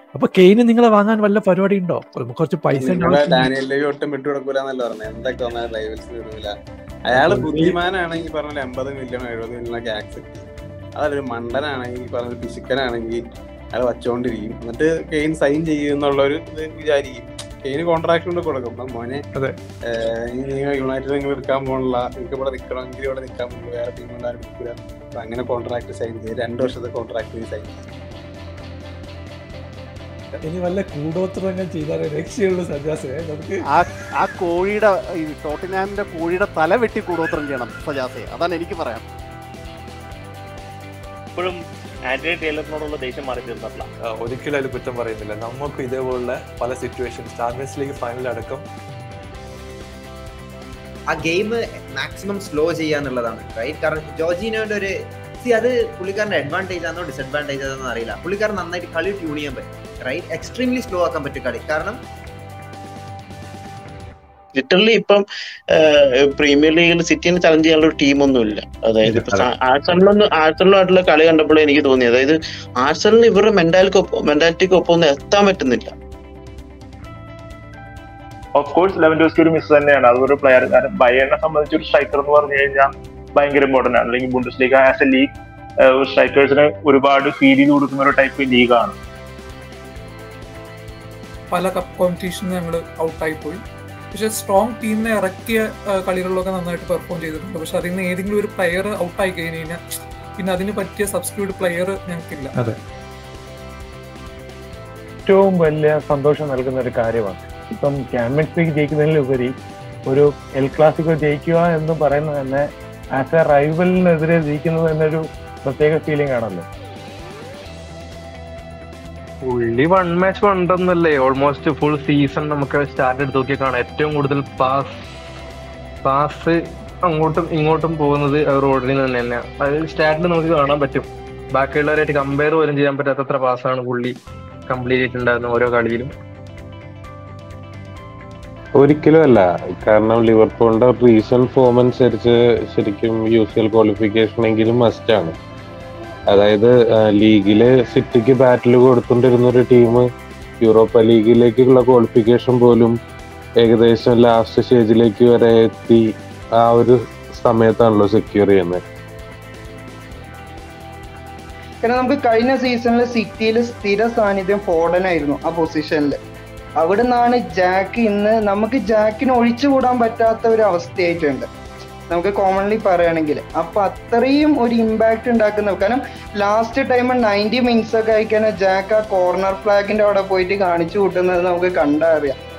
അപ്പൊ കെയിന് നിങ്ങളെ വാങ്ങാൻ വല്ല പരിപാടി ഉണ്ടോ കുറച്ച് പൈസ നിങ്ങളെ ഡാനിയൽ ലേവി ഒട്ടും വിട്ടുകൊടുക്കൂലെന്നല്ല പറഞ്ഞത് എന്തൊക്കെ വന്നാൽ റൈവൽസിന് വിടൂല അയാള് ബുദ്ധിമാനാണെങ്കിൽ പറഞ്ഞ എൺപത് മില്യൺ എഴുപത് മില്യണൊക്കെ ആക്സെപ്റ്റ് അതല്ലൊരു മണ്ടനാണെങ്കിൽ പറഞ്ഞ പിശുക്കനാണെങ്കിൽ അയാൾ വച്ചോണ്ടിരിക്കും എന്നിട്ട് കെയിൻ സൈൻ ചെയ്യുന്നുള്ള ഒരു ഇത് വിചാരിക്കും കെയിന് കോൺട്രാക്ട് കൊണ്ട് കൊടുക്കും അപ്പം മോനെ അതെ. ഏഹ്, ഇനി നിങ്ങൾ യുണൈറ്റഡ് നിങ്ങൾ എടുക്കാൻ പോകണില്ല നിങ്ങൾക്ക് ഇവിടെ നിൽക്കണമെങ്കിൽ ഇവിടെ നിൽക്കാൻ പോകുന്നു വേറെ ടീമുകൾ ആരും നിൽക്കില്ല അപ്പൊ അങ്ങനെ കോൺട്രാക്ട് സൈൻ ചെയ്ത് രണ്ട് വർഷത്തെ കോൺട്രാക്ട് സൈൻ ഇനി വല്ല കൂടോത്രങ്ങൾ ചെയ്താലേ രക്ഷയുള്ളൂ സജാസ് നമുക്ക് ആ ആ കോഴിയുടെ ഈ ടോട്ടിനാമിന്റെ കോഴിയുടെ തല വെട്ടി കൂടോത്രം ചെയ്യണം സജാസെ അതാണ് എനിക്ക് പറയാം ഇപ്പോഴും ആന്റണി ടൈലറിനോടുള്ള ദേഷ്യം മാറി തീർന്നിട്ടില്ല ആ, ഒരിക്കലും അതിൽ കുറ്റം പറയുന്നില്ല നമുക്ക് ഇതേപോലുള്ള പല സിറ്റുവേഷൻ ചാമ്പ്യൻസ് ലീഗ് ഫൈനൽ അടക്കം ആ ഗെയിം മാക്സിമം സ്ലോ ചെയ്യാന്നുള്ളതാണ് റൈറ്റ് കാരണം ജോർജീനോന്റെ ഒരു സി അത് പുള്ളിക്കാരന്റെ അഡ്വാൻറ്റേജ് ആണോ ഡിസഡ്വാൻറ്റേജ് ആണോ അറിയില്ല പുള്ളിക്കാരൻ നന്നായിട്ട് കളി ട്യൂൺ ചെയ്യാൻ പറ്റും റൈറ്റ് എക്സ്ട്രീംലി സ്ലോ ആക്കാൻ പറ്റും കളി കാരണം ലിറ്ററലി ഇപ്പം പ്രീമിയർ ലീഗിൽ സിറ്റിനെ ചലഞ്ച് ചെയ്യാനുള്ള ഒരു ടീമൊന്നുമില്ല അതായത് ഇപ്പൊ അതെ. ആഴ്സണലൊന്നും ആഴ്സണലുമായിട്ടുള്ള കളി കണ്ടപ്പോഴേ എനിക്ക് തോന്നി അതായത് ആഴ്സണലിന് ഇവരുടെ മെന്റാലിക്ക് മെന്റാലിറ്റിക്ക് ഒപ്പം ഒന്നും എത്താൻ പറ്റുന്നില്ല ഓഫ് കോഴ്സ് ലെവൻഡോസ്കി ഒരു മിസ് തന്നെയാണ് അതൊരു പ്ലെയർ കാരണം ബയറിനെ സംബന്ധിച്ച് ഒരു സ്ട്രൈക്കർ എന്ന് പറഞ്ഞു കഴിഞ്ഞാൽ ഭയങ്കര ഇമ്പോർട്ടന്റ് ആണ് അല്ലെങ്കിൽ Bundesliga as a league സ്ട്രൈക്കേഴ്സിന് ഒരുപാട് ഫീൽ ചെയ്ത് കൊടുക്കുന്ന ഒരു ടൈപ്പ് ലീഗാണ് പല കപ്പ് കോമ്പറ്റീഷനിൽ ഞങ്ങൾ ഔട്ടായി പോയി പക്ഷെ സ്ട്രോങ് ടീമിനെ ഇറക്കിയ ആ, കളികളിലൊക്കെ നന്നായിട്ട് പെർഫോം ചെയ്തിട്ടുണ്ട് പക്ഷെ അതിൽ നിന്ന് ഏതെങ്കിലും ഒരു പ്ലെയർ ഔട്ടായി കഴിഞ്ഞ് കഴിഞ്ഞാൽ പിന്നെ അതിന് പറ്റിയ സബ്സ്റ്റിറ്റ്യൂട്ട് പ്ലെയർ ഞങ്ങൾക്കില്ല ഏറ്റവും വലിയ സന്തോഷം നൽകുന്ന ഒരു കാര്യമാണ് ഇപ്പം ചാമ്പ്യൻസ് ലീഗ് ജയിക്കുന്നതിലുപരി ഒരു എൽ ക്ലാസിക്കോ ജയിക്കുക എന്ന് പറയുന്നത് തന്നെ ആസ് എ റൈവലിനെതിരെ ജയിക്കുന്നത് തന്നെ ഒരു പ്രത്യേക ഫീലിംഗ് ആണല്ലോ പുള്ളി വൺ മാച്ച് വണ്ടൊന്നല്ലേ ഓൾമോസ്റ്റ് ഫുൾ സീസൺ നമുക്ക് സ്റ്റാർട്ട് എടുത്ത് നോക്കിയാൽ കാണാം ഏറ്റവും കൂടുതൽ പാസ് പാസ് അങ്ങോട്ടും ഇങ്ങോട്ടും പോകുന്നത് റോഡിൽ നിന്ന് തന്നെ അത് സ്റ്റാറ്റിൽ നമുക്ക് കാണാൻ പറ്റും ബാക്കിയുള്ളവരായിട്ട് കമ്പയർ പോലും ചെയ്യാൻ പറ്റാത്തത്ര പാസ്സാണ് പുള്ളി കംപ്ലീറ്റ് ചെയ്തിട്ടുണ്ടായിരുന്നത് ഓരോ കളിയിലും ഒരിക്കലും അല്ല കാരണം ലിവർപൂളിന്റെ റീസെന്റ് ഫോം അനുസരിച്ച് ശരിക്കും യു സി എൽ ക്വാളിഫിക്കേഷൻ എങ്കിലും മസ്റ്റ് ആണ് അതായത് ആ, ലീഗില് സിറ്റിക്ക് ബാറ്റിൽ കൊടുത്തോണ്ടിരുന്ന ഒരു ടീം യൂറോപ്പ ലീഗിലേക്കുള്ള ക്വാളിഫിക്കേഷൻ പോലും ഏകദേശം ലാസ്റ്റ് സ്റ്റേജിലേക്ക് വരെ എത്തി ആ ഒരു സമയത്താണല്ലോ സെക്യൂർ ചെയ്യുന്നത് കാരണം നമുക്ക് കഴിഞ്ഞ സീസണിൽ സിറ്റിയിൽ സ്ഥിര സാന്നിധ്യം ഫോർഡൻ ആയിരുന്നു ആ പൊസിഷനിൽ അവിടെ നിന്നാണ് ജാക്ക് ഇന്ന് നമുക്ക് ജാക്കിന് ഒഴിച്ചുകൂടാൻ പറ്റാത്ത ഒരു അവസ്ഥയായിട്ടുണ്ട് നമുക്ക് കോമൺലി പറയുകയാണെങ്കിൽ അപ്പൊ അത്രയും ഒരു ഇമ്പാക്ട് ഉണ്ടാക്കുന്ന കാരണം ലാസ്റ്റ് ടൈം നയൻറ്റി മിനിറ്റ്സ് ഒക്കെ ആയിക്കഴിഞ്ഞാൽ ജാക്ക് ആ കോർണർ ഫ്ലാഗിന്റെ അവിടെ പോയിട്ട് കാണിച്ചു കൂട്ടുന്നത് നമുക്ക് കണ്ടറിയാം